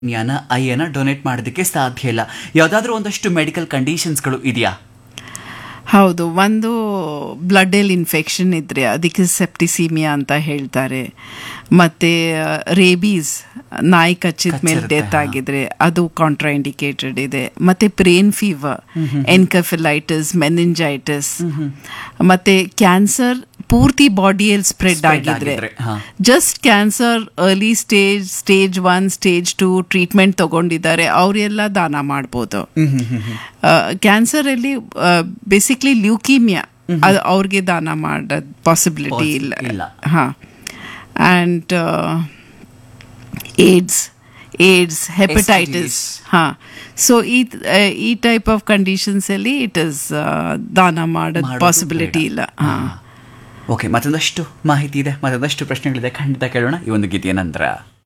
ಜ್ಞಾನ ಐಯನ್ನ ಡೊನೇಟ್ ಮಾಡೋದಕ್ಕೆ ಸಾಧ್ಯ ಇಲ್ಲ ಯಾವುದಾದ್ರೂ ಒಂದಷ್ಟು ಮೆಡಿಕಲ್ ಕಂಡೀಷನ್ಸ್ಗಳು ಇದೆಯಾ ಹೌದು ಒಂದು ಬ್ಲಡ್ಡಲ್ಲಿ ಇನ್ಫೆಕ್ಷನ್ ಇದ್ದರೆ ಅದಕ್ಕೆ ಸೆಪ್ಟಿಸೀಮಿಯಾ ಅಂತ ಹೇಳ್ತಾರೆ ಮತ್ತು ರೇಬೀಸ್ ನಾಯಿ ಕಚ್ಚಿದ ಮೇಲೆ ಕಚ್ಚಿರುತ್ತೆ, ಡೆತ್ ಆಗಿದ್ರೆ ಅದು ಕಾಂಟ್ರಾಇಂಡಿಕೇಟೆಡ್ ಇದೆ ಮತ್ತು ಬ್ರೇನ್ ಫೀವರ್ ಎನ್ಕಫಿಲೈಟಿಸ್ ಮೆನಿಂಜೈಟಿಸ್ ಮತ್ತು ಕ್ಯಾನ್ಸರ್ ಪೂರ್ತಿ ಬಾಡಿಯಲ್ಲಿ ಸ್ಪ್ರೆಡ್ Spread ಆಗಿದ್ರೆ ಆಗಿದ್ರೆ, ಹಾ. Just cancer early stage stage one stage two treatment ತಗೊಂಡಿದ್ದಾರೆ ಅವರೆಲ್ಲ ದಾನ ಮಾಡ್ಬೋದು ಕ್ಯಾನ್ಸರಲ್ಲಿ ಬೇಸಿಕ್ಲಿ ಲ್ಯೂಕೀಮಿಯಾ ಅದು ಅವ್ರಿಗೆ ದಾನ ಮಾಡೋದು ಪಾಸಿಬಿಲಿಟಿ Possi- ಇಲ್ಲ ಇಲ್ಲ. ಹಾಂ and AIDS AIDS hepatitis STDs. ಹಾಂ ಸೊ ಈ ಈ ಟೈಪ್ ಆಫ್ ಕಂಡೀಷನ್ಸಲ್ಲಿ ಇಟ್ ಇಸ್ ದಾನ ಮಾಡೋದು ಮಾಡೋದು ಪಾಸಿಬಿಲಿಟಿ ಬೇಡ. ಇಲ್ಲ ಹಾಂ ಓಕೆ ಮತ್ತೊಂದಷ್ಟು ಮಾಹಿತಿ ಇದೆ ಮತ್ತೊಂದಷ್ಟು ಪ್ರಶ್ನೆಗಳಿದೆ ಖಂಡಿತ ಕೇಳೋಣ ಈ ಒಂದು ಗೀತೆಯ ನಂತರ